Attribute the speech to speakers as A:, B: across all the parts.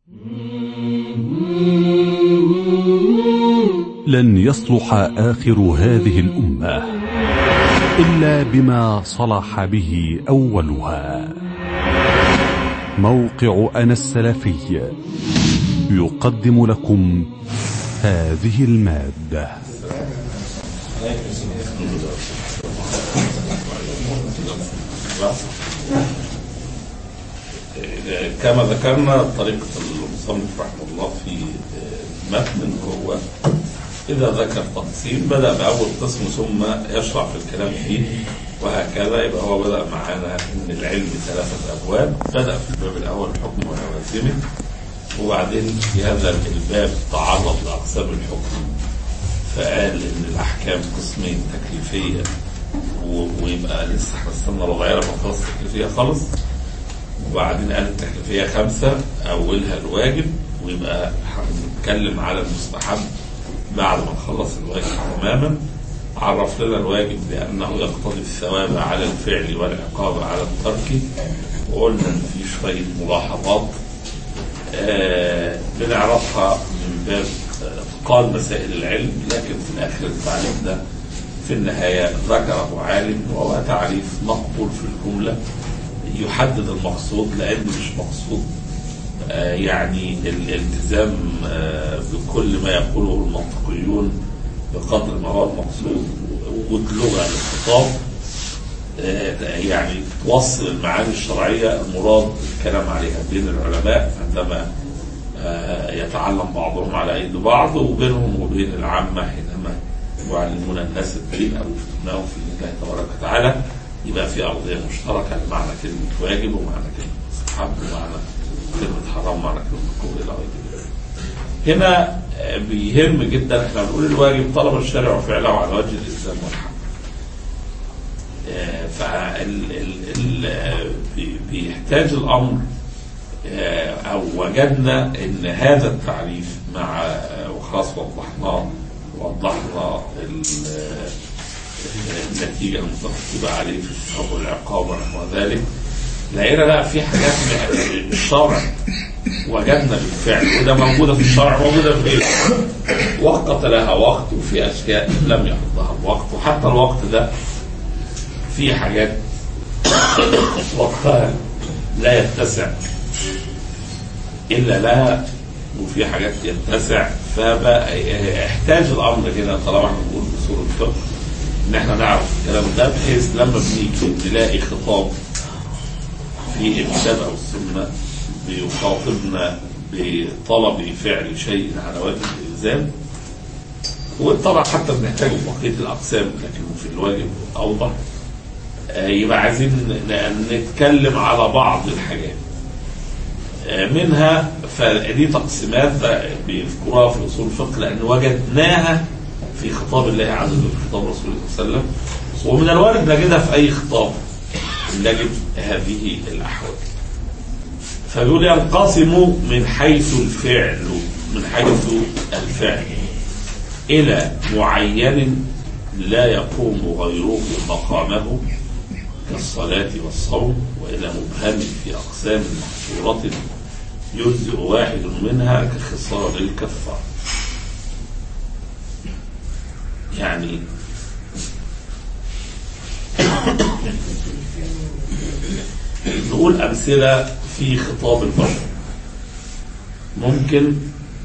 A: لن يصلح آخر هذه الأمة إلا بما صلح به أولها موقع أنا السلفي يقدم لكم هذه المادة
B: كما ذكرنا طريقة المصنف رحمه الله في المتن هو إذا ذكر تقسيم بدأ بأول قسم ثم يشرع في الكلام فيه وهكذا يبقى هو بدأ معانا إن العلم ثلاثة أبواب بدأ في الباب الأول الحكم ولوازمه وبعدين في هذا الباب تعرض لأقسام الحكم فقال إن الأحكام قسمين تكليفية ويبقى لسه احنا استنى ربعية لما خلص التكليفية خالص وبعدين قال التكليفية خمسة أولها الواجب ويبقى هنتكلم على المستحب بعد ما نخلص الواجب تماما عرف لنا الواجب بأنه يقتضي الثواب على الفعل والعقاب على الترك وقلنا إن في شوية ملاحظات آه بنعرفها من باب اتقان مسائل العلم لكن في الآخر التعليم ده في النهاية ذكره عالم وهو تعريف مقبول في الجملة يحدد المقصود لأن مش مقصود آه يعني الالتزام آه بكل ما يقوله المنطقيون بقدر ما هو المقصود وجود لغة للخطاب آه يعني توصل المعاني الشرعية المراد الكلام عليها بين العلماء عندما يتعلم بعضهم على أيدي بعض وبينهم وبين العامة حينما يعلمون الناس الدين أو يفتناهم في الله تبارك وتعالى يبقى في أرضية مشتركة لمعنى كلمة واجب ومعنى كلمة مستحب ومعنى كلمة حرام ومعنى كلمة كفر إلى غير ذلك. هنا بيهم جدا احنا بنقول الواجب طلب الشارع وفعله على وجه الإلزام والحق. فال بيحتاج الأمر أو وجدنا إن هذا التعريف مع وخلاص وضحناه وضحنا النتيجة المترتبة عليه في الثواب والعقاب ونحو ذلك لقينا لا في حاجات من الشرع وجدنا بالفعل وده موجودة في الشرع موجودة في غيره وقت لها وقت وفي أشياء لم يحضها الوقت وحتى الوقت ده في حاجات وقتها لا يتسع إلا لها وفي حاجات يتسع فبقى احتاج الأمر هنا طالما احنا بنقول بصورة الفقه ان احنا نعرف الكلام ده بحيث لما بنيجي نلاقي خطاب في الكتاب او السنه بيخاطبنا بطلب فعل شيء على وجه الالزام وطبعا حتى بنحتاجه في بقيه الاقسام لكن في الواجب اوضح يبقى عايزين نتكلم على بعض الحاجات منها فدي تقسيمات بيذكروها في اصول الفقه لان وجدناها في خطاب الله عز وجل في خطاب رسول الله صلى الله عليه وسلم ومن الوارد نجدها في أي خطاب نجد هذه الأحوال فبيقول ينقسم من حيث الفعل من حيث الفعل إلى معين لا يقوم غيره مقامه كالصلاة والصوم وإلى مبهم في أقسام محصورة يجزئ واحد منها كخصال الكفار يعني نقول أمثلة في خطاب البشر ممكن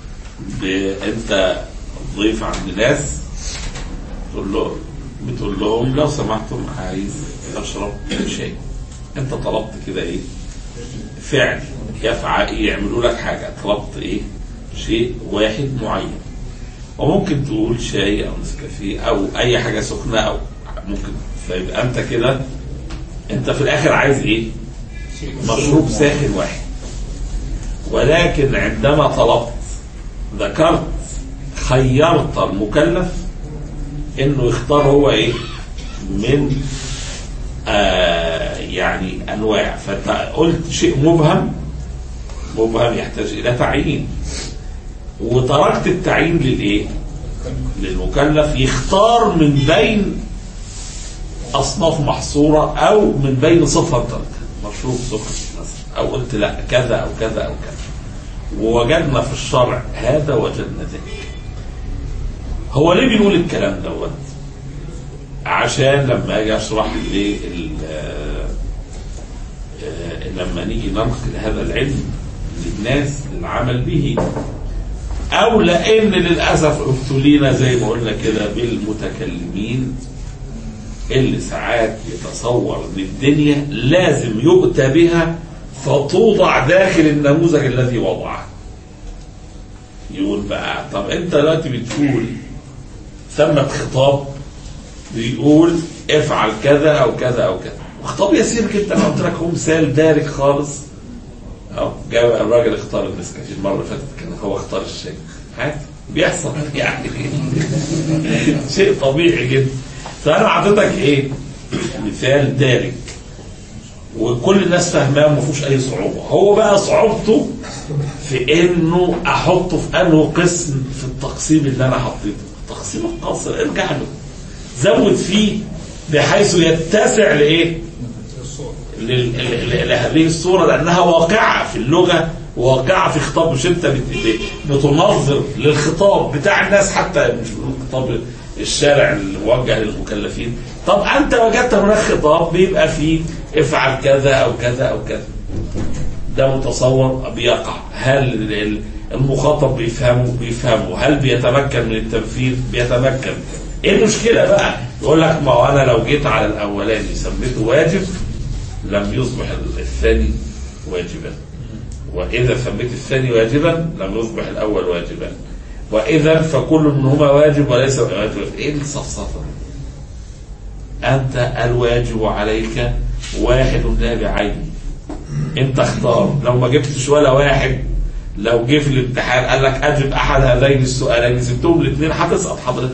B: أنت ضيف عند ناس تقول له بتقول لهم لو سمحتم عايز أشرب شاي أنت طلبت كده إيه فعل يفعل يعملوا لك حاجة طلبت إيه شيء واحد معين وممكن تقول شاي او نسكافيه او اي حاجه سخنه او ممكن فيبقى انت كده انت في الاخر عايز ايه؟ مشروب ساخن واحد ولكن عندما طلبت ذكرت خيرت المكلف انه يختار هو ايه؟ من آه يعني انواع فانت قلت شيء مبهم مبهم يحتاج الى تعيين وتركت التعيين للايه للمكلف يختار من بين اصناف محصوره او من بين صفه ترك مشروب سكر مثلا او قلت لا كذا او كذا او كذا ووجدنا في الشرع هذا وجدنا ذاك هو ليه بيقول الكلام دوت عشان لما اجي اشرح ليه ال- آه، آه، لما نيجي ننقل هذا العلم للناس للعمل به او لان للاسف ابتلينا زي ما قلنا كده بالمتكلمين اللي ساعات يتصور ان الدنيا لازم يؤتى بها فتوضع داخل النموذج الذي وضعه يقول بقى طب انت دلوقتي بتقول ثمة خطاب بيقول افعل كذا او كذا او كذا خطاب يسير جدا انا قلت لك هو مثال دارج خالص اهو جاء الراجل اختار النسكافيه المره اللي فاتت كان هو اختار الشاي عادي بيحصل يعني شيء طبيعي جدا فانا اعطيتك ايه مثال دارج وكل الناس فاهماه وما فيهوش اي صعوبه هو بقى صعوبته في انه احطه في انه قسم في التقسيم اللي انا حطيته التقسيم القاصر ارجع له زود فيه بحيث يتسع لايه لل- ل- لهذه الصورة لأنها واقعة في اللغة واقعة في خطاب مش أنت بت- ب- بتنظر للخطاب بتاع الناس حتى مش بنقول خطاب الشارع الموجه للمكلفين طب أنت وجدت هناك خطاب بيبقى فيه افعل كذا أو كذا أو كذا ده متصور بيقع هل ال- ال- المخاطب بيفهمه بيفهمه هل بيتمكن من التنفيذ بيتمكن ايه المشكله بقى يقول لك ما هو انا لو جيت على الاولاني سميته واجب لم يصبح الثاني واجبا واذا سميت الثاني واجبا لم يصبح الاول واجبا واذا فكل منهما واجب وليس واجب ايه الصفصفه دي؟ انت الواجب عليك واحد لا بعينه انت اختار لو ما جبتش ولا واحد لو جه في الامتحان قال لك اجب احد هذين السؤالين سبتهم الاثنين هتسقط حضرتك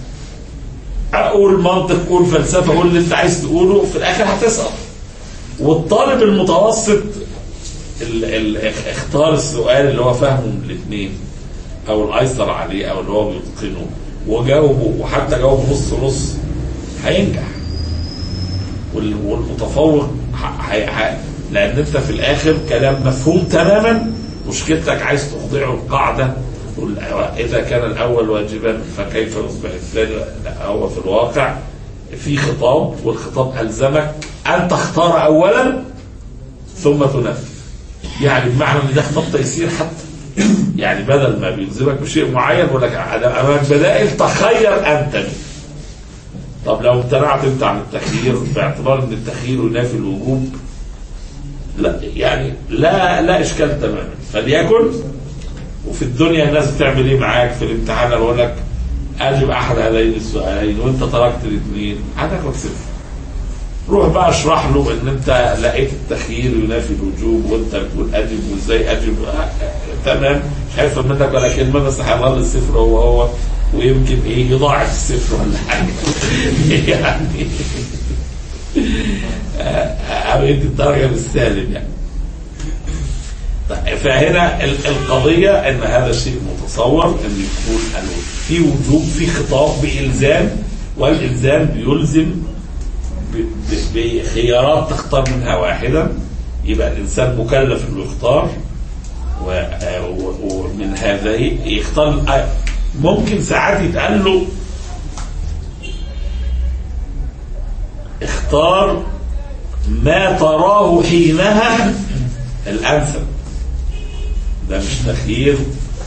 B: اقول منطق قول فلسفه قول اللي انت عايز تقوله في الاخر هتسقط والطالب المتوسط ال ال اختار السؤال اللي هو فاهمه من الاثنين او الايسر عليه او اللي هو بيتقنه وجاوبه وحتى جاوبه نص نص هينجح وال- والمتفوق ح- ح- ح- لان انت في الاخر كلام مفهوم تماما مشكلتك عايز تخضعه القاعده تقول اذا كان الاول واجبا فكيف يصبح الثاني لا هو في الواقع في خطاب والخطاب الزمك ان تختار اولا ثم تنفذ يعني بمعنى ان ده خطاب تيسير حتى يعني بدل ما بيلزمك بشيء معين يقول لك انا امامك بدائل تخير انت منه طب لو امتنعت انت عن التخيير باعتبار ان التخيير ينافي الوجوب لا يعني لا لا اشكال تماما فليكن وفي الدنيا الناس بتعمل ايه معاك في الامتحان لو يقول لك اجب احد هذين السؤالين وانت تركت الاثنين هتاخد صفر روح بقى اشرح له ان انت لقيت التخيير ينافي الوجوب وانت بتقول اجب وازاي اجب آه، آه، تمام مش هيفهم منك ولا كلمه بس هيظل الصفر هو هو ويمكن ايه يضاعف الصفر ولا حاجه يعني آه، او يدي الدرجه بالسالب يعني طيب، فهنا ال- القضية أن هذا الشيء متصور أن يكون ال- في وجوب في خطاب بإلزام والإلزام بيلزم ب- ب- بخيارات تختار منها واحدة يبقى الإنسان مكلف إنه يختار و- آه، و- ومن هذا يختار الآية. ممكن ساعات يتقال له اختار ما تراه حينها الأنسب ده مش تخيير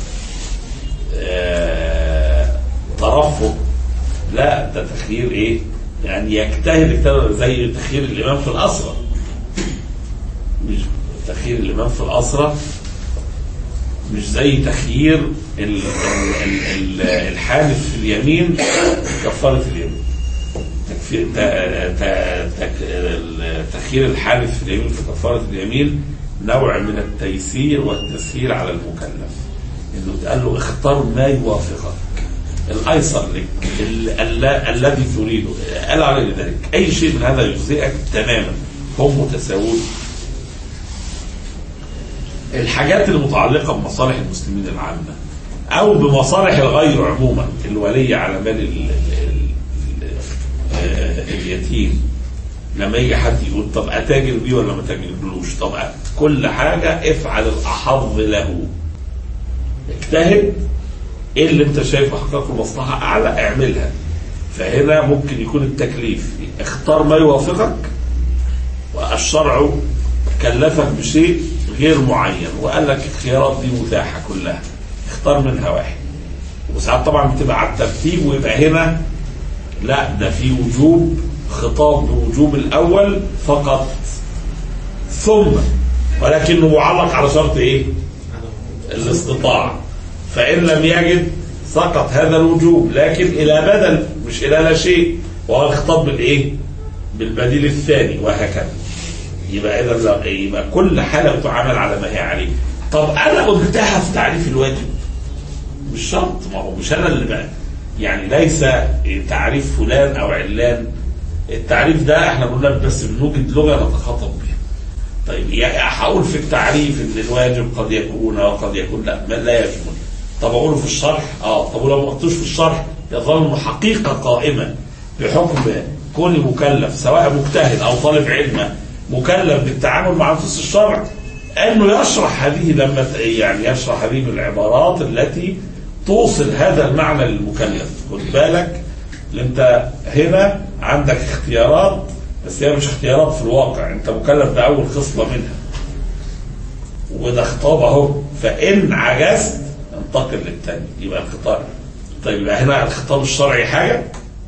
B: آه، ترفض لا ده تخيير ايه يعني يجتهد اجتهاد زي تخيير الامام في الاسرى مش تخيير الامام في الاسرى مش زي تخيير ال- ال- ال- ال- الحالف في اليمين كفاره اليمين تكفير تا- تا- تك- ال- تخيير الحالف في اليمين في كفاره اليمين نوع من التيسير والتسهيل على المكلف انه تقال له اختار ما يوافقك الايسر لك ال- ال- الذي تريده قال على ذلك اي شيء من هذا يجزئك تماما هم متساوون الحاجات المتعلقه بمصالح المسلمين العامه او بمصالح الغير عموما الولي على مال ال- ال- ال- آه، اليتيم لما يجي حد يقول طب اتاجر بيه ولا ما اتاجرلوش طب كل حاجه افعل الاحظ له اجتهد ايه اللي انت شايفه حقق المصلحه اعلى اعملها فهنا ممكن يكون التكليف اختار ما يوافقك والشرع كلفك بشيء غير معين وقال لك الخيارات دي متاحه كلها اختار منها واحد وساعات طبعا بتبقى على الترتيب ويبقى هنا لا ده في وجوب خطاب بوجوب الاول فقط ثم ولكنه معلق على شرط ايه؟ الاستطاعه فان لم يجد سقط هذا الوجوب لكن الى بدل مش الى لا شيء وهو الخطاب بالايه؟ بالبديل الثاني وهكذا يبقى اذا لا- يبقى كل حاله بتعامل على ما هي عليه طب انا قلتها في تعريف الواجب مش شرط ما هو مش انا اللي بقى يعني ليس تعريف فلان او علان التعريف ده احنا قلنا بس بنوجد لغه نتخاطب بها طيب يعني هقول في التعريف ان الواجب قد يكون وقد يكون لا ما لا يكون طب اقوله في الشرح اه طب ولو ما قلتوش في الشرح يظل حقيقه قائمه بحكم كوني مكلف سواء مجتهد او طالب علم مكلف بالتعامل مع نصوص الشرع انه يشرح هذه لما ت- يعني يشرح هذه بالعبارات التي توصل هذا المعنى للمكلف خد بالك اللي انت هنا عندك اختيارات بس هي مش اختيارات في الواقع انت مكلف باول خصله منها وده خطاب اهو فان عجزت انتقل للثاني يبقى الخطاب طيب يبقى هنا الخطاب الشرعي حاجه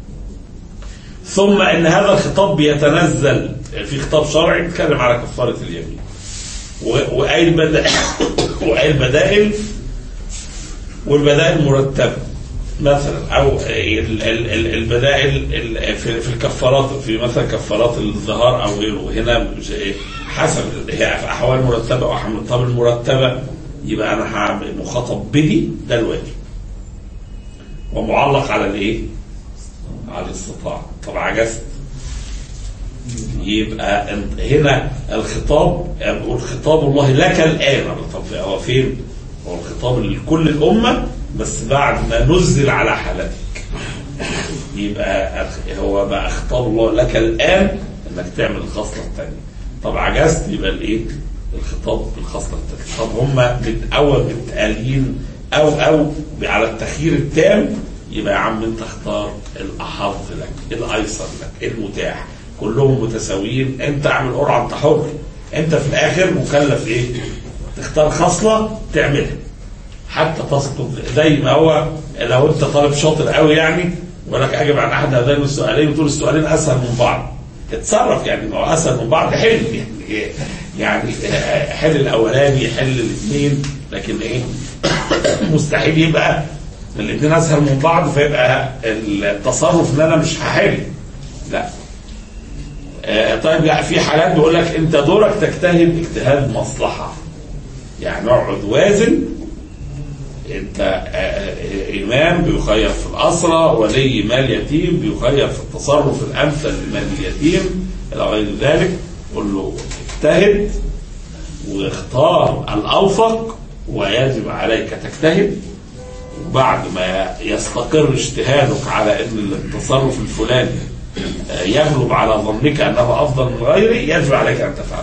B: ثم ان هذا الخطاب بيتنزل في خطاب شرعي بيتكلم على كفاره اليمين و- واي البدائل واي البدائل والبدائل مرتبه مثلا او ال- ال- ال- البدائل ال- في في الكفارات في مثلا كفارات الظهار او غيره هنا مش إيه، حسب هي في احوال مرتبه او احوال طب المرتبه يبقى انا هعمل مخاطب به ده الواجب ومعلق على الايه؟ على الاستطاعه طب عجزت يبقى أنت- هنا الخطاب يعني بيقول خطاب الله لك الآن طب هو فين؟ هو الخطاب لكل الأمة بس بعد ما نزل على حالتك يبقى الخ- هو بقى خطاب الله لك الآن انك تعمل الخصلة الثانية طب عجزت يبقى الايه؟ الخطاب بالخصلة الثانية طب هم من أول متقالين أو أو على التخيير التام يبقى يا عم انت اختار الأحظ لك الأيسر لك المتاح كلهم متساويين انت اعمل قرعة انت حر انت في الآخر مكلف ايه؟ تختار خصلة تعملها حتى تسقط زي ما هو لو انت طالب شاطر قوي يعني ولك اجب عن احد هذين السؤالين وتقول السؤالين اسهل من بعض اتصرف يعني ما هو اسهل من بعض حل يعني يعني حل الاولاني حل الاثنين لكن ايه مستحيل يبقى الاثنين اسهل من بعض فيبقى التصرف ان انا مش هحل لا آه، طيب لا في حالات بيقول لك انت دورك تجتهد اجتهاد مصلحه يعني اقعد وازن انت آه، آه، امام بيخير في الاسرى ولي مال يتيم بيخير في التصرف الامثل لمال اليتيم الى غير ذلك قل له اجتهد واختار الاوفق ويجب عليك تجتهد وبعد ما يستقر اجتهادك على ان التصرف الفلاني آه، يغلب على ظنك انه افضل من غيره يجب عليك ان تفعله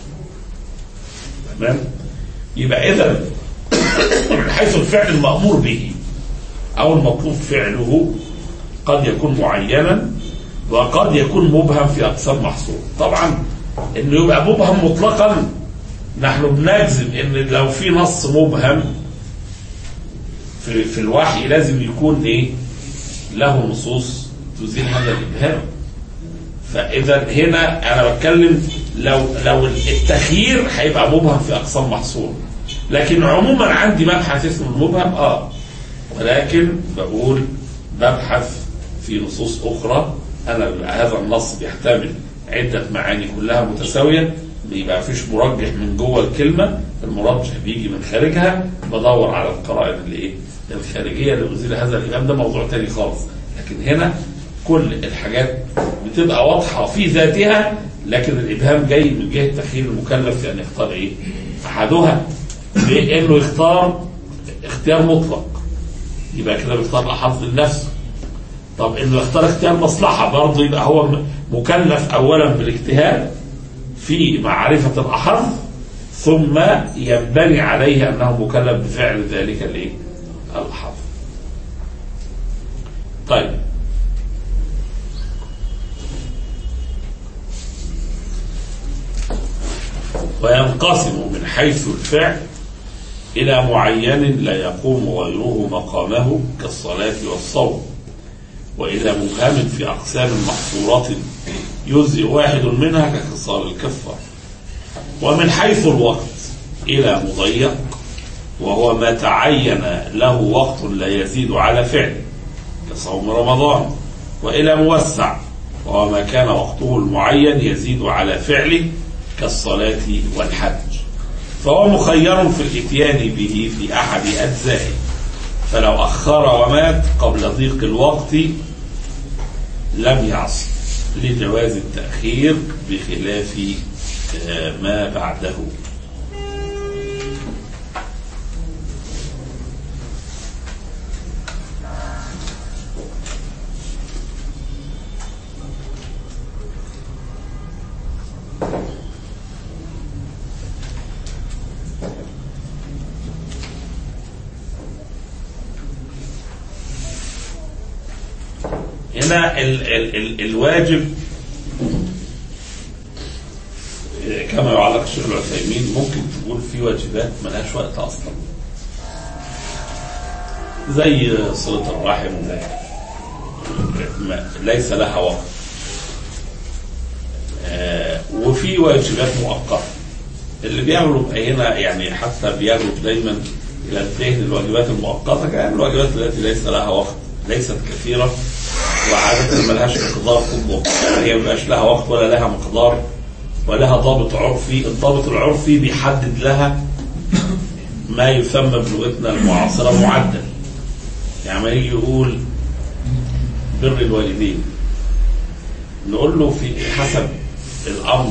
B: تمام يبقى اذا من حيث الفعل المأمور به أو المطلوب فعله قد يكون معينا وقد يكون مبهم في أقسام محصور طبعا إنه يبقى مبهم مطلقا نحن بنجزم إن لو في نص مبهم في, في الوحي لازم يكون إيه له نصوص تزيل هذا الإبهام فإذا هنا أنا بتكلم لو لو التخيير هيبقى مبهم في أقسام محصور لكن عموما عندي مبحث اسمه المبهم اه ولكن بقول ببحث في نصوص اخرى انا هذا النص بيحتمل عده معاني كلها متساويه بيبقى فيش مرجح من جوه الكلمه المرجح بيجي من خارجها بدور على القرائن اللي ايه الخارجيه اللي ازيل هذا الامام ده موضوع تاني خالص لكن هنا كل الحاجات بتبقى واضحه في ذاتها لكن الابهام جاي من جهه تخيير المكلف في ان يختار ايه احدها بانه يختار اختيار مطلق يبقى كده بيختار احظ لنفسه طب انه يختار اختيار مصلحه برضه يبقى هو م- مكلف اولا بالاجتهاد في معرفه الاحظ ثم ينبني عليه انه مكلف بفعل ذلك الايه؟ الحظ. طيب وينقسم من حيث الفعل إلى معين لا يقوم غيره مقامه كالصلاة والصوم وإلى مبهم في أقسام محصورة يجزئ واحد منها كخصال الكفار ومن حيث الوقت إلى مضيق وهو ما تعين له وقت لا يزيد على فعله كصوم رمضان وإلى موسع وهو ما كان وقته المعين يزيد على فعله كالصلاة والحج فهو مخير في الاتيان به في أحد أجزائه فلو أخر ومات قبل ضيق الوقت لم يعص لجواز التأخير بخلاف آه، ما بعده هنا ال ال ال الواجب كما يعلق الشيخ العثيمين ممكن تقول في واجبات ملهاش وقت اصلا زي صلة الرحم ما- ليس لها وقت آه، وفي واجبات مؤقتة اللي بيغلب هنا يعني حتى بيغلب دايما الى الذهن الواجبات المؤقتة كان الواجبات التي ليس لها وقت ليست كثيرة وعادة ملهاش مقدار تطلق يعني هي مبقاش لها وقت ولا لها مقدار ولها ضابط عرفي الضابط العرفي بيحدد لها ما يسمى بلغتنا المعاصرة معدل يعني ما يجي يقول بر الوالدين نقول له في حسب الأمر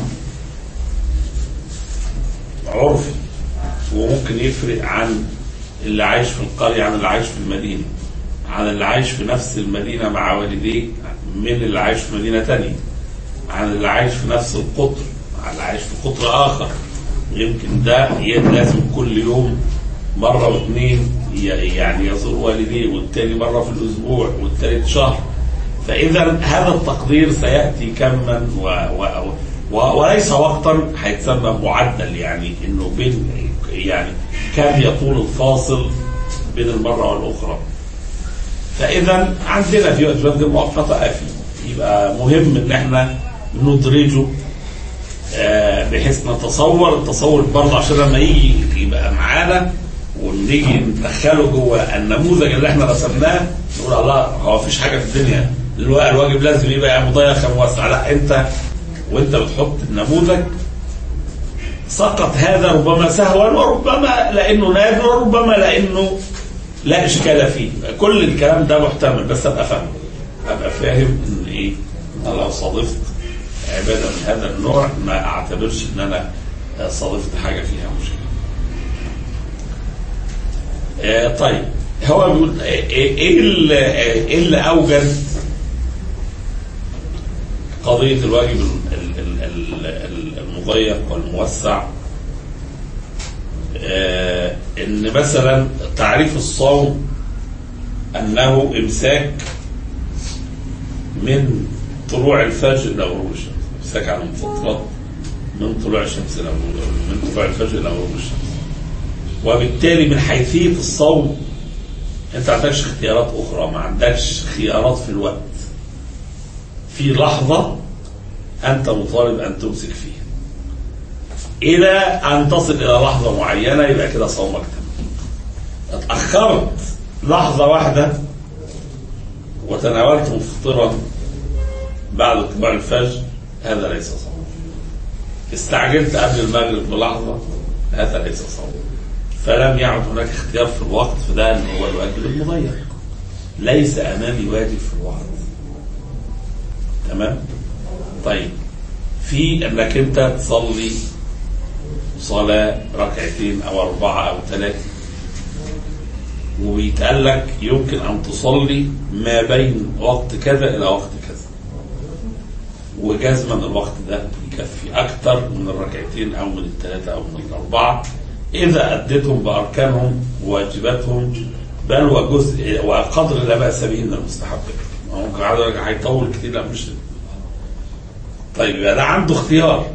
B: عرفي وممكن يفرق عن اللي عايش في القرية عن اللي عايش في المدينة عن اللي عايش في نفس المدينة مع والديه من اللي عايش في مدينة تانية عن اللي عايش في نفس القطر عن اللي عايش في قطر آخر يمكن ده ي- لازم كل يوم مرة واثنين ي- يعني يزور والديه والتاني مرة في الأسبوع والتالت شهر فإذا هذا التقدير سيأتي كما و و و وليس وقتا هيتسمى معدل يعني انه بين يعني كم يطول الفاصل بين المرة والأخرى فاذا عندنا في واجبات غير مؤقته افي يبقى مهم ان احنا ندرجه آه، بحيث نتصور التصور برضه عشان لما يجي يبقى معانا ونيجي ندخله جوه النموذج اللي احنا رسمناه نقول الله هو مفيش حاجه في الدنيا الوا- الواجب لازم يبقى مضيق موسع لا انت وانت بتحط النموذج سقط هذا ربما سهوا وربما لانه نادر وربما لانه لا اشكال فيه كل الكلام ده محتمل بس ابقى فاهم ابقى فاهم ان ايه انا لو صادفت عباده من هذا النوع ما اعتبرش ان انا صادفت حاجه فيها مشكله آه طيب هو بيقول آه، ايه اللي, ايه اللي اوجد قضيه الواجب ال- ال- ال- ال- المضيق والموسع آه، ان مثلا تعريف الصوم انه امساك من طلوع الفجر الى غروب الشمس امساك عن المفطرات من طلوع الشمس الى غروب من طلوع الفجر الى غروب الشمس وبالتالي من حيثيه الصوم انت ما عندكش اختيارات اخرى ما عندكش خيارات في الوقت في لحظه انت مطالب ان تمسك فيها الى ان تصل الى لحظه معينه يبقى كده صومك تم اتاخرت لحظه واحده وتناولت مفطرا بعد طلوع الفجر هذا ليس صوم استعجلت قبل المغرب بلحظه هذا ليس صوم فلم يعد هناك اختيار في الوقت فده اللي هو الواجب المضيق ليس امامي واجب في الوقت تمام طيب في انك انت تصلي صلاة ركعتين أو أربعة أو ثلاثة وبيتقال لك يمكن أن تصلي ما بين وقت كذا إلى وقت كذا وجزما الوقت ده يكفي اكتر من الركعتين او من الثلاثه او من الاربعه اذا اديتهم باركانهم وواجباتهم بل وجزء وقدر لا باس به من المستحبات ما ممكن قاعد يقول لك هيطول كتير لا مش طيب يبقى ده عنده اختيار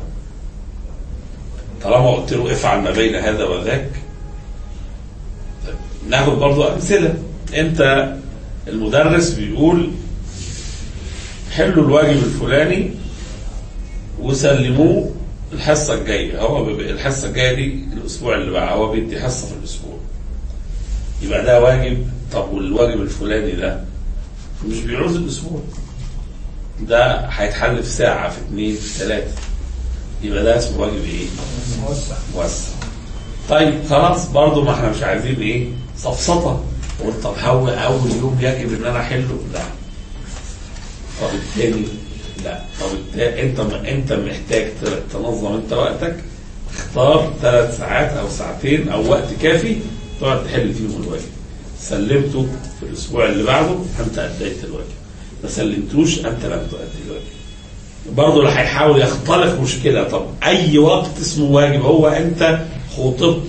B: طالما قلت له افعل ما بين هذا وذاك طيب ناخد برضو امثله انت المدرس بيقول حلوا الواجب الفلاني وسلموه الحصه الجايه هو بيبقى الحصه الجايه دي الاسبوع اللي بعده هو بيدي حصه في الاسبوع يبقى ده واجب طب والواجب الفلاني ده مش بيعوز الاسبوع ده هيتحل في ساعه في اثنين في ثلاثه يبقى ده اسمه واجب ايه؟
C: موسع
B: موسع طيب خلاص برضو ما احنا مش عايزين ايه سفسطه قلت طب هو اول يوم يجب ان انا احله لا طب التاني لا طب التاني انت انت محتاج ت- تنظم انت وقتك اختار ثلاث ساعات او ساعتين او وقت كافي تقعد تحل فيهم الواجب سلمته في الاسبوع اللي بعده انت اديت الواجب ما سلمتوش انت لم تؤدي الواجب برضه اللي هيحاول يختلق مشكله طب اي وقت اسمه واجب هو انت خطبت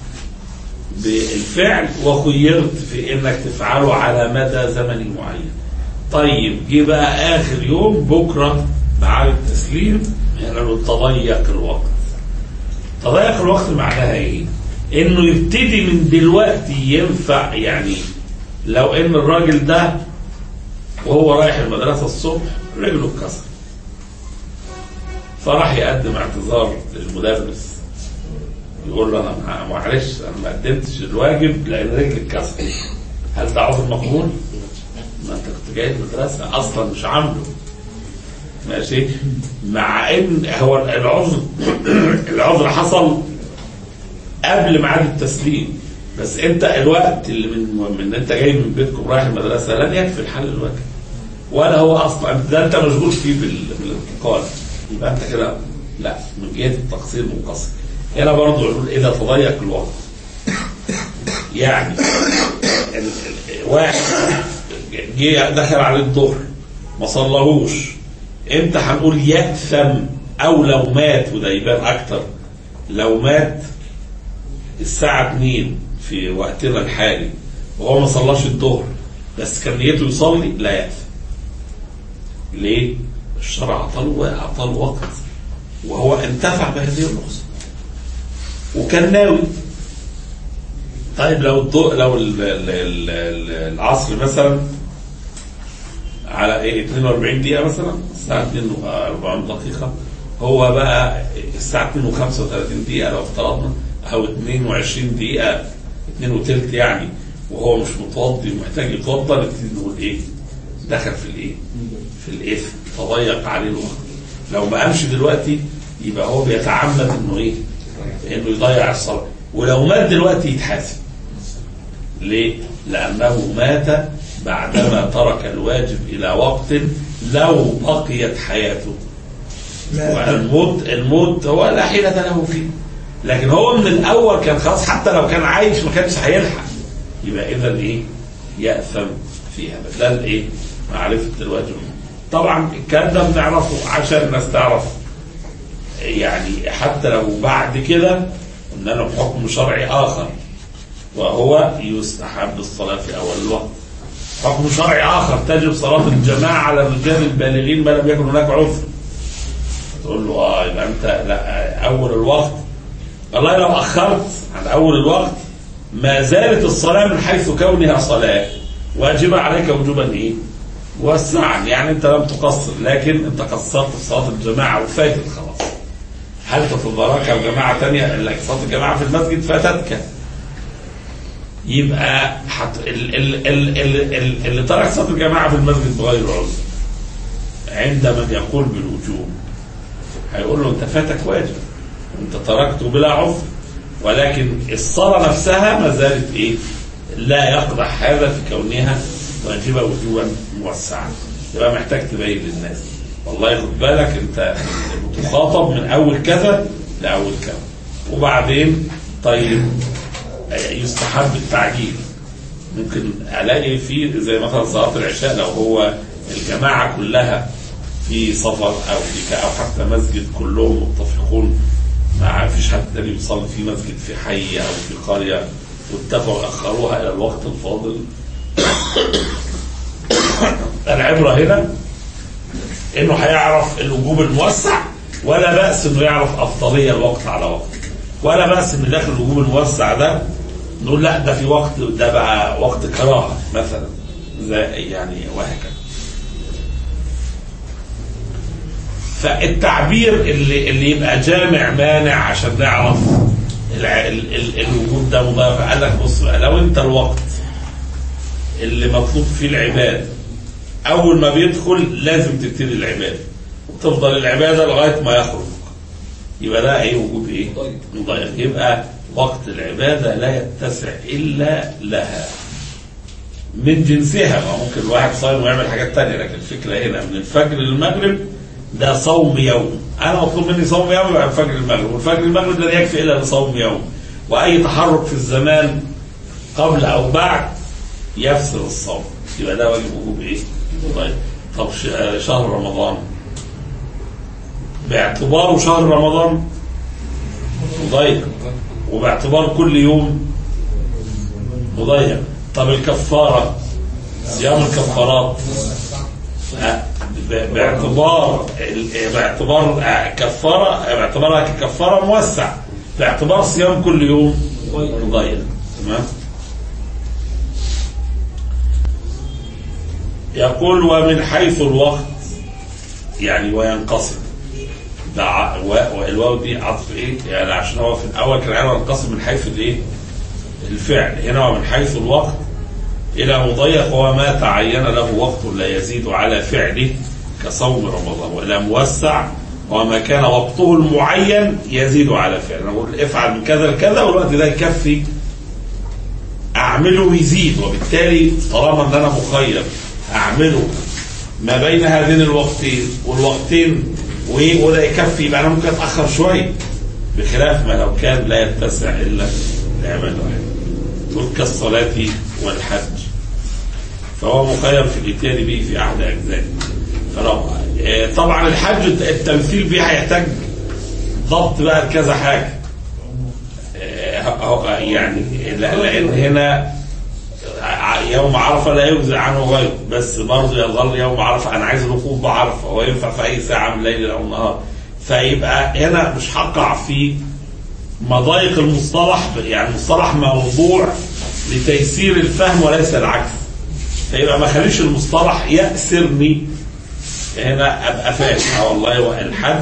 B: بالفعل وخيرت في انك تفعله على مدى زمني معين طيب جه بقى اخر يوم بكره بعد التسليم احنا نقول تضيق الوقت تضيق الوقت معناها ايه انه يبتدي من دلوقتي ينفع يعني لو ان الراجل ده وهو رايح المدرسه الصبح رجله اتكسر فراح يقدم اعتذار للمدرس يقول له انا مع- معلش انا ما قدمتش الواجب لان رجلي اتكسرت هل ده عذر مقبول؟ ما انت كنت جاي المدرسه اصلا مش عامله ماشي مع ان هو العذر العذر حصل قبل ميعاد التسليم بس انت الوقت اللي من من انت جاي من بيتكم رايح المدرسه لن يكفي لحل الواجب ولا هو اصلا ده انت مشغول فيه بال- بالانتقال يبقى انت كده لا من جهه التقصير منقصر هنا برضه يقول اذا تضيق الوقت يعني ال- ال- واحد جه دخل عليه الظهر ما صلهوش امتى هنقول يأثم او لو مات وده يبان اكتر لو مات الساعة 2 في وقتنا الحالي وهو ما صلاش الظهر بس كان نيته يصلي لا يأثم ليه؟ الشرع أعطاه أعطاه وقت وهو انتفع بهذه الرخصة وكان ناوي طيب لو الضوء لو ال ال ال ال العصر مثلا على ايه 42 دقيقة مثلا الساعة 2 و40 دقيقة هو بقى الساعة 2 و35 دقيقة لو افترضنا أو 22 دقيقة 2 وثلث يعني وهو مش متوضي ومحتاج يتوضى نبتدي نقول ايه؟ دخل في الايه؟ في الاثم تضيق عليه الوقت لو ما قامش دلوقتي يبقى هو بيتعمد انه ايه؟ انه يضيع الصلاة ولو مات دلوقتي يتحاسب ليه؟ لأنه مات بعدما ترك الواجب إلى وقت لو بقيت حياته والموت الموت هو لا حيلة له فيه لكن هو من الأول كان خلاص حتى لو كان عايش ما كانش هيلحق يبقى إذا إيه؟ يأثم في هذا ده الإيه؟ معرفة الواجب طبعا الكلام ده بنعرفه عشان الناس تعرف يعني حتى لو بعد كده قلنا له حكم شرعي آخر وهو يستحب الصلاة في أول الوقت حكم شرعي آخر تجب صلاة الجماعة على الرجال البالغين ما لم يكن هناك عذر تقول له اه يبقى انت لا اول الوقت والله لو اخرت عن اول الوقت ما زالت الصلاه من حيث كونها صلاه واجبه عليك وجوبا ايه؟ وسعا يعني انت لم تقصر لكن انت قصرت في صلاه الجماعه وفاتت خلاص هل تتداركها الجماعه ثانيه الا صلاه الجماعه في المسجد فاتتك يبقى حت... ال... ال... ال... ال... ال... اللي ترك صلاه الجماعه في المسجد بغير عذر عند من يقول بالوجوب هيقول له انت فاتك واجب انت تركته بلا عذر ولكن الصلاة نفسها ما زالت ايه لا يقدح هذا في كونها واجبة وجوبا موسعا يبقى محتاج تبين للناس والله خد بالك انت بتخاطب من اول كذا لاول كذا وبعدين طيب يستحب التعجيل ممكن الاقي فيه زي مثلا صلاه العشاء لو هو الجماعه كلها في سفر او في ك- او حتى مسجد كلهم متفقون ما فيش حد تاني بيصلي في مسجد في حي او في قريه واتفقوا اخروها الى الوقت الفاضل العبره هنا انه هيعرف الوجوب الموسع ولا باس انه يعرف افضليه الوقت على وقت ولا باس ان داخل الوجوب الموسع ده نقول لا ده في وقت ده بقى وقت كراهه مثلا زي يعني وهكذا فالتعبير اللي اللي يبقى جامع مانع عشان نعرف الع- ال- ال- الوجود ده مضاف قال لك بص بقى لو انت الوقت اللي مطلوب فيه العباده اول ما بيدخل لازم تبتدي العباده وتفضل العباده لغايه ما يخرج يبقى ده ايه وجود ايه؟ مضايق يبقى وقت العباده لا يتسع الا لها من جنسها ما ممكن الواحد صايم ويعمل حاجات تانية لكن الفكرة هنا من الفجر للمغرب ده صوم يوم أنا مطلوب مني صوم يوم يبقى من الفجر للمغرب والفجر للمغرب لا يكفي إلا لصوم يوم وأي تحرك في الزمان قبل أو بعد يفسد الصوم يبقى ده واجب وجوب إيه؟ طيب طب ش- آه، شهر رمضان باعتباره شهر رمضان مضيق وباعتبار كل يوم مضيق طب الكفارة صيام الكفارات آه، ب- باعتبار ال- باعتبار آه، كفارة باعتبارها ككفارة موسع باعتبار صيام كل يوم مضيق تمام يقول ومن حيث الوقت يعني وينقسم ده ع- و- والواو دي عطف ايه يعني عشان هو في الاول كان قال ينقسم من حيث الايه الفعل هنا ومن حيث الوقت إلى مضيق هو ما تعين له وقت لا يزيد على فعله كصوم رمضان وإلى موسع وما كان وقته المعين يزيد على فعله أنا بقول افعل من كذا لكذا والوقت ده يكفي أعمله ويزيد وبالتالي طالما أن أنا مخير أعمله ما بين هذين الوقتين والوقتين وإيه وده يكفي يبقى أنا ممكن أتأخر شوية بخلاف ما لو كان لا يتسع إلا لعمل واحد تقول كالصلاة والحج فهو مخير في الاتيان به في أحد أجزائه فلو آه، طبعا الحج التمثيل به هيحتاج ضبط بقى لكذا حاجة آه، هو- يعني لا- لأن هنا ع- يوم عرفة لا يجزي عنه غيره بس برضه يظل يوم عرفة أنا عايز الوقوف بعرفة هو ينفع في أي ساعة من الليل أو النهار فيبقى هنا مش هقع في مضايق المصطلح يعني المصطلح موضوع لتيسير الفهم وليس العكس فيبقى ما خليش المصطلح يأسرني هنا ابقى فاهم اه والله هو الحج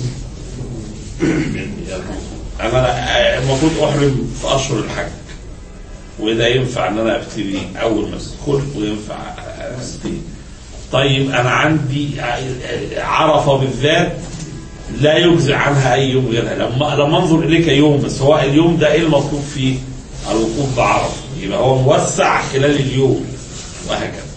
B: انا المفروض احرم في اشهر الحج وده ينفع ان انا ابتدي اول ما ادخل وينفع ابتدي طيب انا عندي عرفه بالذات لا يجزي عنها اي يوم غيرها لما لما انظر اليك يوم بس هو اليوم ده ايه المطلوب فيه؟ الوقوف بعرفه يبقى هو موسع خلال اليوم وهكذا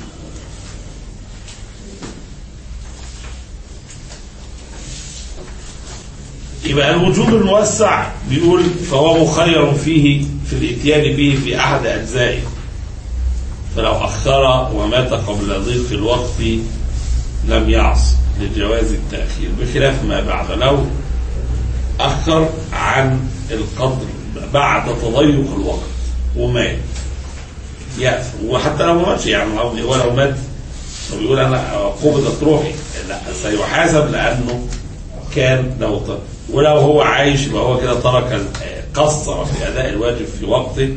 B: يبقى الوجوب الموسع بيقول فهو مخير فيه في الاتيان به في احد اجزائه فلو اخر ومات قبل ضيق الوقت لم يعص لجواز التاخير بخلاف ما بعد لو اخر عن القدر بعد تضيق الوقت ومات يأثم وحتى لو ما ماتش يعني لو- ولو مات فبيقول انا قبضت روحي لا سيحاسب لانه كان له ط- ولو هو عايش يبقى هو كده ترك ال- قصر في اداء الواجب في وقته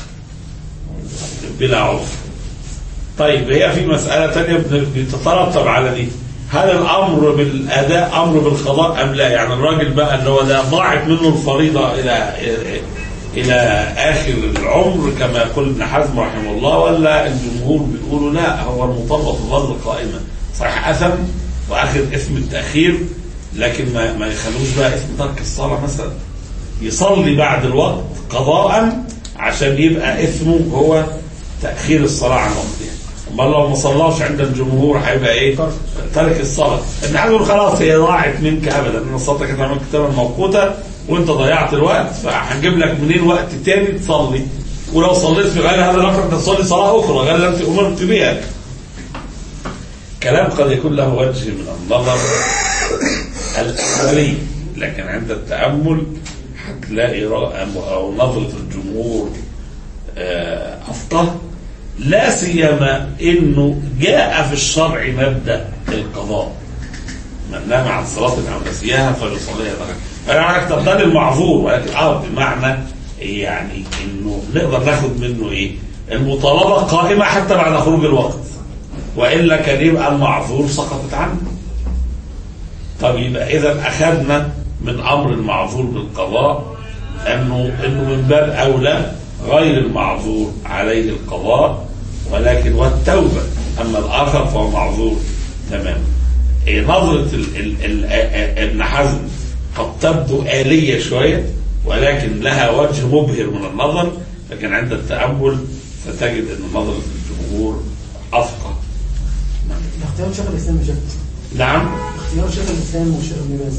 B: بلا عذر. طيب هي في مسألة تانية بت- بتترتب على دي هل الأمر بالأداء أمر بالقضاء أم لا يعني الراجل بقى اللي هو ده ضاعت منه الفريضة إلى إلى آخر العمر كما يقول ابن حزم رحمه الله ولا الجمهور بيقولوا لا هو المطبق ظل قائما صحيح أثم وأخذ اسم التأخير لكن ما ما يخلوش بقى اسم ترك الصلاة مثلا يصلي بعد الوقت قضاء عشان يبقى اسمه هو تأخير الصلاة عن وقتها امال لو ما صلاش عند الجمهور هيبقى ايه؟ ترك الصلاة ابن حزم يقول خلاص هي ضاعت منك ابدا ان الصلاة كانت عملت كتابا موقوتة وانت ضيعت الوقت فهنجيب لك منين وقت تاني تصلي ولو صليت في غير هذا الوقت انت تصلي صلاة اخرى غير التي امرت بها الكلام قد يكون له وجه من النظر الأولي لكن عند التأمل هتلاقي رأى أو نظرة الجمهور آه، أفضل لا سيما إنه جاء في الشرع مبدأ القضاء من نام عن صلاة أو نسيها فليصليها ذكر فأنا طب ده للمعذور ولكن اه بمعنى يعني إنه نقدر ناخد منه إيه؟ المطالبة قائمة حتى بعد خروج الوقت وإلا كان يبقى المعذور سقطت عنه طب يبقى إذا أخذنا من أمر المعذور بالقضاء أنه إنه من باب أولى غير المعذور عليه القضاء ولكن والتوبة أما الآخر فهو معذور تماما إيه نظرة ال- ال- ال- آ- آ- ابن حزم قد تبدو آلية شوية ولكن لها وجه مبهر من النظر لكن عند التأمل ستجد أن نظرة الجمهور أفقه
C: ده اختيار شيخ الاسلام بجد
B: نعم
C: اختيار شيخ الاسلام والشيخ ابن باز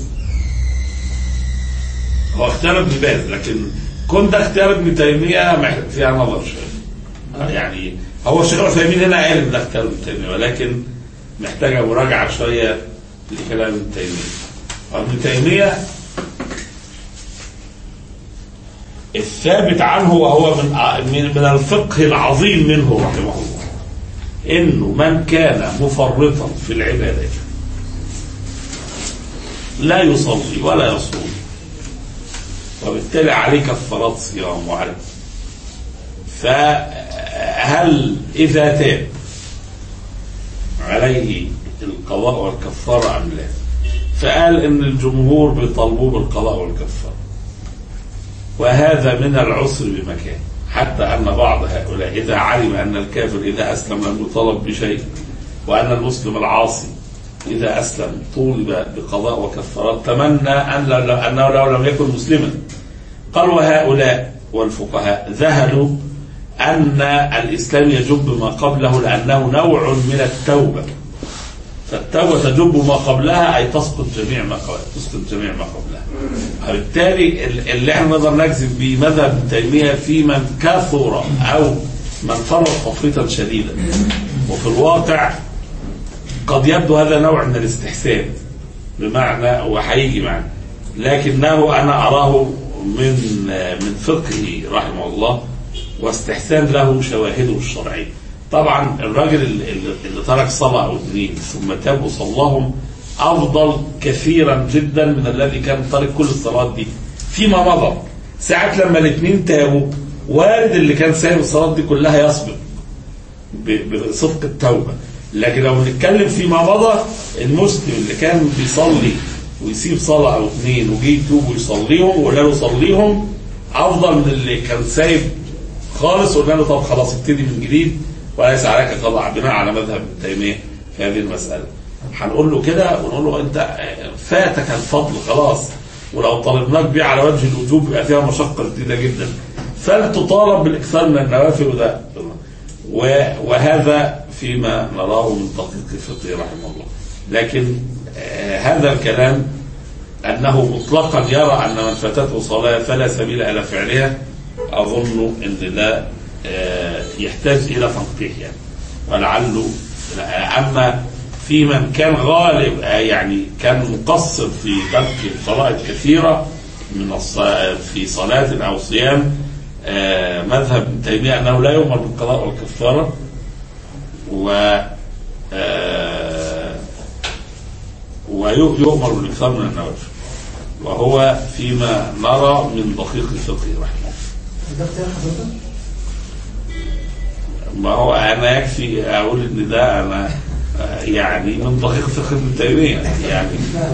B: هو اختيار ابن باز لكن كون ده اختيار ابن تيمية محتاج فيها نظر شوية يعني هو الشيخ العثيمين هنا قال ان ده اختيار ابن تيمية ولكن محتاجة مراجعة شوية لكلام ابن تيمية ابن تيمية الثابت عنه وهو من من من الفقه العظيم منه رحمه الله انه من كان مفرطا في العبادات لا يصلي ولا يصوم وبالتالي عليه كفارات صيام وعليه فهل إذا تاب عليه القضاء والكفارة أم لا فقال إن الجمهور بيطالبوه بالقضاء والكفارة وهذا من العسر بمكان حتى أن بعض هؤلاء إذا علم أن الكافر إذا أسلم لم يطالب بشيء وأن المسلم العاصي إذا أسلم طولب بقضاء وكفارات تمنى أن لو أنه لو لم يكن مسلما قال وهؤلاء والفقهاء ذهلوا أن الإسلام يجب ما قبله لأنه نوع من التوبة فالتوبة تجب ما قبلها أي تسقط جميع ما قبلها تسقط جميع ما قبلها وبالتالي ال- اللي احنا نقدر نجزم به مذهب ابن تيمية في من كثر أو من فرط تفريطا شديدا وفي الواقع قد يبدو هذا نوع من الاستحسان بمعنى وهيجي معنا لكنه انا اراه من من فقهه رحمه الله واستحسان له شواهده الشرعيه. طبعا الراجل اللي, اللي ترك صلاه او اثنين ثم تاب وصلاهم افضل كثيرا جدا من الذي كان ترك كل الصلوات دي فيما مضى ساعة لما الاثنين تابوا وارد اللي كان سايب الصلاه دي كلها يسبق ب- بصدق التوبة لكن لو بنتكلم فيما مضى المسلم اللي كان بيصلي ويسيب صلاة أو اثنين وجي يتوب ويصليهم وقلنا له صليهم أفضل من اللي كان سايب خالص وقلنا له طب خلاص ابتدي من جديد وليس عليك قضاء بناء على مذهب ابن تيمية في هذه المسألة هنقول له كده ونقول له أنت فاتك الفضل خلاص ولو طالبناك بيه على وجه الوجوب يبقى فيها مشقة شديدة جدا فلتطالب بالإكثار من النوافل وده و- وهذا فيما نراه من دقيق فقه رحمه الله لكن آه، هذا الكلام أنه مطلقا يرى أن من فاتته صلاة فلا سبيل إلى فعلها أظن أن ده آه، يحتاج إلى تنقيح يعني ولعله أما في من كان غالب آه، يعني كان مقصر في ترك فرائض كثيرة من الص- في صلاة أو صيام آه، مذهب ابن تيمية أنه لا يؤمر بالقضاء والكفارة و آه، ويؤمر بالإكثار من النوافل وهو فيما نرى من دقيق فقه رحمه الله
C: ده اختيار حضرتك؟
B: ما هو انا يكفي اقول ان ده انا آه، يعني من دقيق فقه ابن تيميه يعني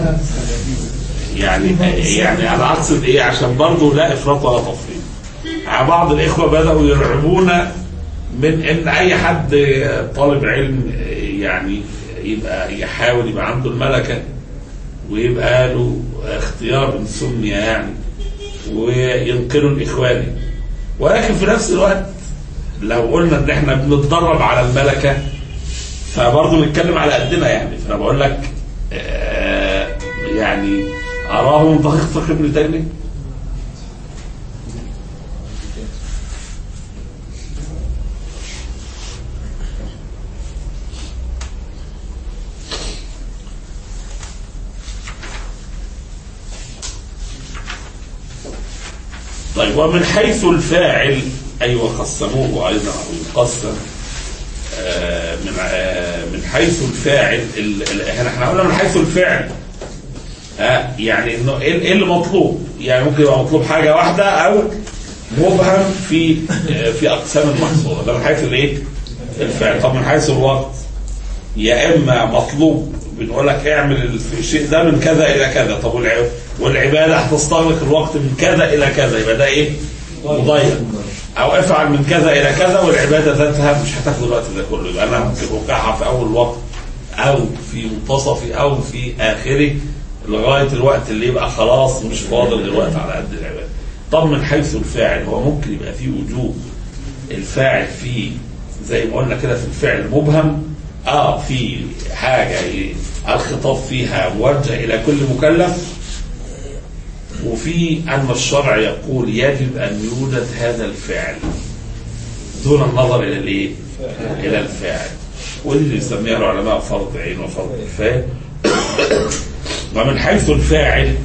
B: يعني يعني انا اقصد ايه عشان برضه لا افراط ولا تفريط يعني بعض الاخوه بداوا يرعبونا من ان اي حد طالب علم يعني يبقى يحاول يبقى عنده الملكه ويبقى له اختيار من سميه يعني وينقله لاخوانه ولكن في نفس الوقت لو قلنا ان احنا بنتدرب على الملكه فبرضه نتكلم على قدنا يعني فانا بقول لك آه، يعني اراه من دقيق فقه ابن تيميه طيب ومن حيث الفاعل أيوة قسموه أيضا أو يقسم آه، من آه، من حيث الفاعل ال- ال- احنا احنا قلنا من حيث الفعل آه، يعني انه ايه إيه اللي مطلوب يعني ممكن يبقى مطلوب حاجه واحده او مبهم في آه، في اقسام المحصوله ده من حيث الايه الفعل طب من حيث الوقت يا اما مطلوب بنقول لك اعمل الشيء ده من كذا الى كذا طب والع- والعباده هتستغرق الوقت من كذا الى كذا يبقى ده ايه مضيق او افعل من كذا الى كذا والعباده ذاتها مش هتاخد الوقت ده كله يبقى انا ممكن اوقعها في اول وقت او في منتصفه او في اخره لغايه الوقت اللي يبقى خلاص مش فاضل الوقت على قد العباده طب من حيث الفاعل هو ممكن يبقى فيه وجوب الفاعل فيه زي ما قلنا كده في الفعل مبهم اه في حاجه ي- الخطاب فيها موجه الى كل مكلف وفي أن الشرع يقول يجب أن يوجد هذا الفعل دون النظر إلى الإيه؟ إلى الفاعل ودي اللي يسميها العلماء فرض عين وفرض كفاية ومن حيث الفاعل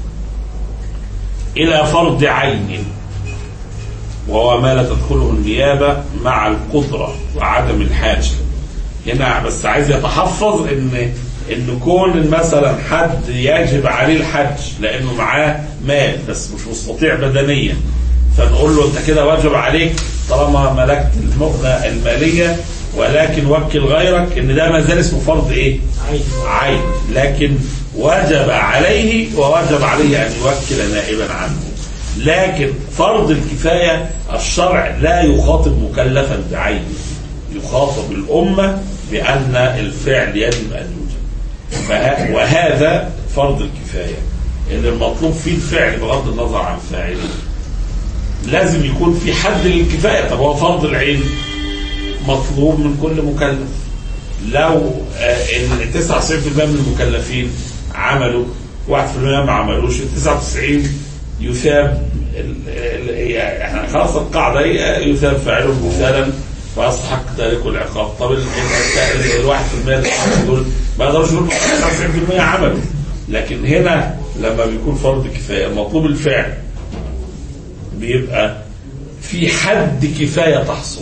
B: إلى فرض عين وهو ما لا تدخله النيابة مع القدرة وعدم الحاجة هنا بس عايز يتحفظ ان ان كون مثلا حد يجب عليه الحج لانه معاه مال بس مش مستطيع بدنيا فنقول له انت كده واجب عليك طالما ملكت المؤنة المالية ولكن وكل غيرك ان ده ما زال اسمه فرض ايه؟ عين لكن وجب عليه ووجب عليه ان يوكل نائبا عنه لكن فرض الكفاية الشرع لا يخاطب مكلفا بعينه يخاطب الأمة بأن الفعل يجب أن يوجد فه- وهذا فرض الكفاية إن المطلوب فيه الفعل بغض النظر عن فاعله لازم يكون في حد للكفاية طب هو فرض العين مطلوب من كل مكلف لو آه، ان 99% من المكلفين عملوا 1% ما عملوش ال 99 يثاب ال- ال- يعني احنا خلاص القاعده هي يثاب فاعله مثالا ويستحق ذلك العقاب طب ال- ال- ال- الواحد في المية اللي عملوا دول ما يقدروش يقولوا 99% عملوا لكن هنا لما بيكون فرض كفايه مطلوب الفعل بيبقى في حد كفايه تحصل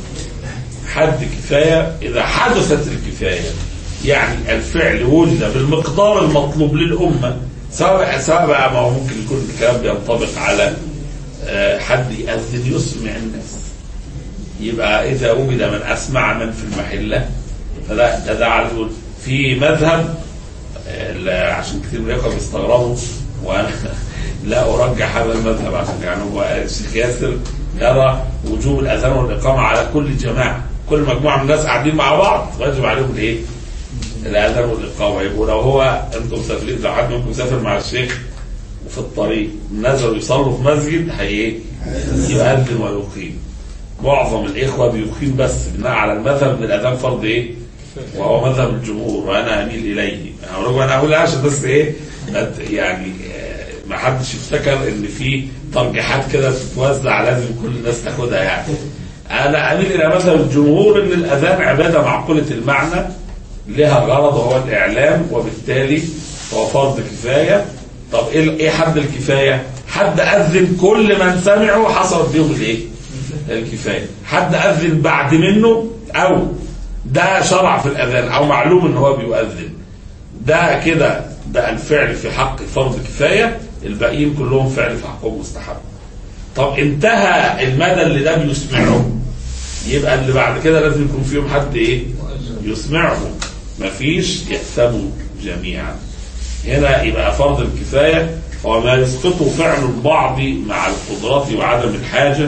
B: حد كفاية إذا حدثت الكفاية يعني الفعل وجد بالمقدار المطلوب للأمة سواء سواء بقى ما هو ممكن يكون الكلام بينطبق على آه، حد يأذن يسمع الناس يبقى إذا وجد من أسمع من في المحلة فده ده, ده على طول في مذهب آه، لا، عشان كتير من الإخوة بيستغربوا وأنا لا أرجح هذا المذهب عشان يعني هو الشيخ ياسر يرى وجوب الأذان والإقامة على كل جماعة كل مجموعة من الناس قاعدين مع بعض واجب عليهم الإيه؟ الأذان والإقامة يبقوا لو هو أنتم مسافرين لو حد منكم مسافر مع الشيخ وفي الطريق نزلوا يصلوا في مسجد هي إيه؟ يؤذن ويقيم معظم الإخوة بيقيم بس بناء على المذهب ان الأذان فرض إيه؟ وهو مذهب الجمهور وأنا أميل إليه أنا أنا أقول عشان بس إيه؟ أت- يعني آه، ما حدش يفتكر ان في ترجيحات كده بتتوزع لازم كل الناس تاخدها يعني انا اميل الى مذهب الجمهور ان الاذان عباده معقوله المعنى لها غرض وهو الاعلام وبالتالي هو فرض كفايه طب ايه ايه حد الكفايه؟ حد اذن كل من سمعوا حصلت بيهم الايه؟ الكفايه حد اذن بعد منه او ده شرع في الاذان او معلوم ان هو بيؤذن ده كده ده الفعل في حق فرض كفاية الباقيين كلهم فعل في حقهم مستحب طب انتهى المدى اللي ده بيسمعه يبقى اللي بعد كده لازم يكون فيهم حد ايه يسمعهم مفيش يأثموا جميعا هنا يبقى فرض الكفاية هو ما يسقط فعل البعض مع القدرة وعدم الحاجة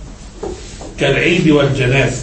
B: كالعيد والجنازة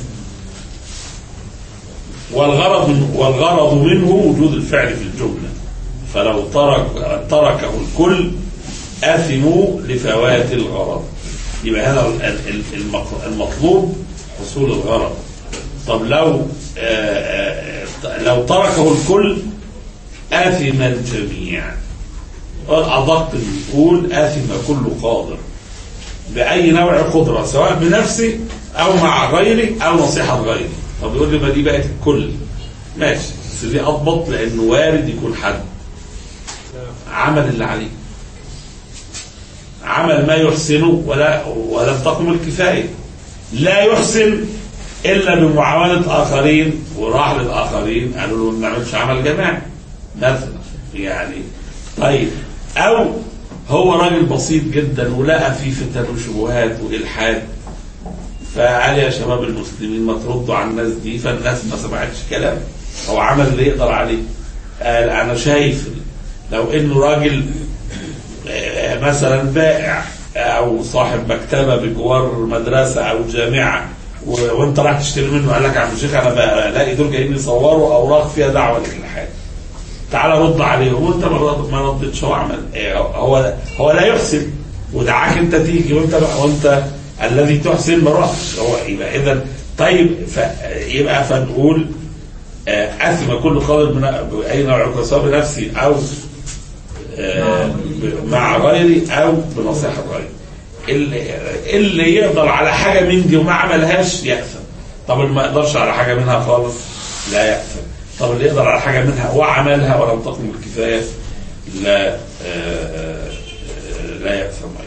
B: والغرض من والغرض منه وجود الفعل في الجملة فلو ترك تركه الكل آثموا لفوات الغرض يبقى هنا ال- ال- المق- المطلوب حصول الغرض طب لو آه، آه، لو تركه الكل آثم الجميع الأدق نقول آثم كل قادر بأي نوع قدرة سواء بنفسه أو مع غيره أو نصيحة غيره طب يقول لي ما دي بقت الكل ماشي بس دي أضبط لأنه وارد يكون حد عمل اللي عليه عمل ما يحسنه ولا ولم تقم الكفايه لا يحسن الا بمعاونه اخرين وراح للاخرين قالوا له ما نعملش عمل جماعي مثلا يعني طيب او هو راجل بسيط جدا ولقى فيه فتن وشبهات والحاد فقال يا شباب المسلمين ما تردوا على الناس دي فالناس ما سمعتش كلام هو عمل اللي يقدر عليه قال انا شايف لو انه راجل آه، مثلا بائع او صاحب مكتبه بجوار مدرسه او جامعه و- وانت رايح تشتري منه قال لك يا عم الشيخ انا بلاقي دول جايين يصوروا اوراق فيها دعوه للالحاد تعالى رد عليهم وانت ما رد- ما ردتش هو عمل إيه هو هو لا يحسن ودعاك انت تيجي وانت وانت الذي تحسن ما رحتش هو يبقى اذا طيب ف يبقى فنقول آه، اثم كل قادر من اي نوع عقوبه سواء بنفسي او آه، ب- مع غيري او بنصيحه غيري اللي, اللي يقدر على حاجه من دي وما عملهاش يأثم طب اللي ما يقدرش على حاجه منها خالص لا يأثم طب اللي يقدر على حاجه منها وعملها ولم تقم بالكفايه لا آه، آه، آه، لا يأثم ايضا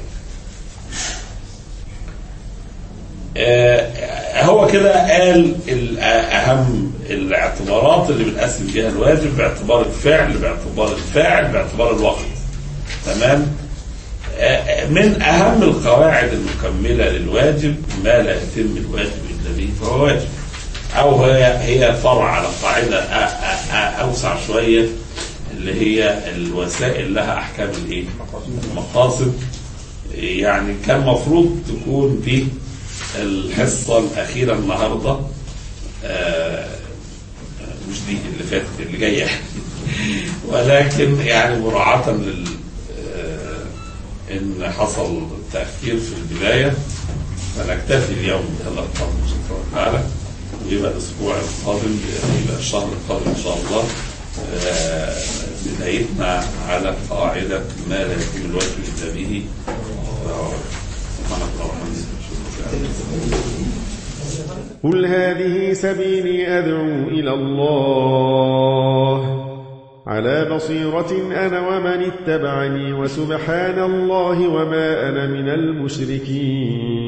B: آه، هو كده قال ال- اهم الاعتبارات اللي بنقسم بيها الواجب باعتبار الفعل باعتبار الفاعل باعتبار الوقت تمام آه، من اهم القواعد المكمله للواجب ما لا يتم الواجب الا به فهو واجب او هي هي فرع على قاعده آ- آ- آ- اوسع شويه اللي هي الوسائل لها احكام الايه؟ المقاصد يعني كان المفروض تكون دي الحصه الاخيره النهارده آه، مش دي اللي فاتت اللي جايه ولكن يعني مراعاه لل آه، ان حصل تاخير في البدايه فنكتفي اليوم بهذا القدر ان شاء الله تعالى ويبقى الاسبوع القادم يبقى الشهر القادم ان شاء الله آه، بدايتنا على قاعده ما لا يتم الواجب الا به سبحانك اللهم وبحمدك
D: قل هذه سبيلي أدعو إلى الله على بصيرة أنا ومن اتبعني وسبحان الله وما أنا من المشركين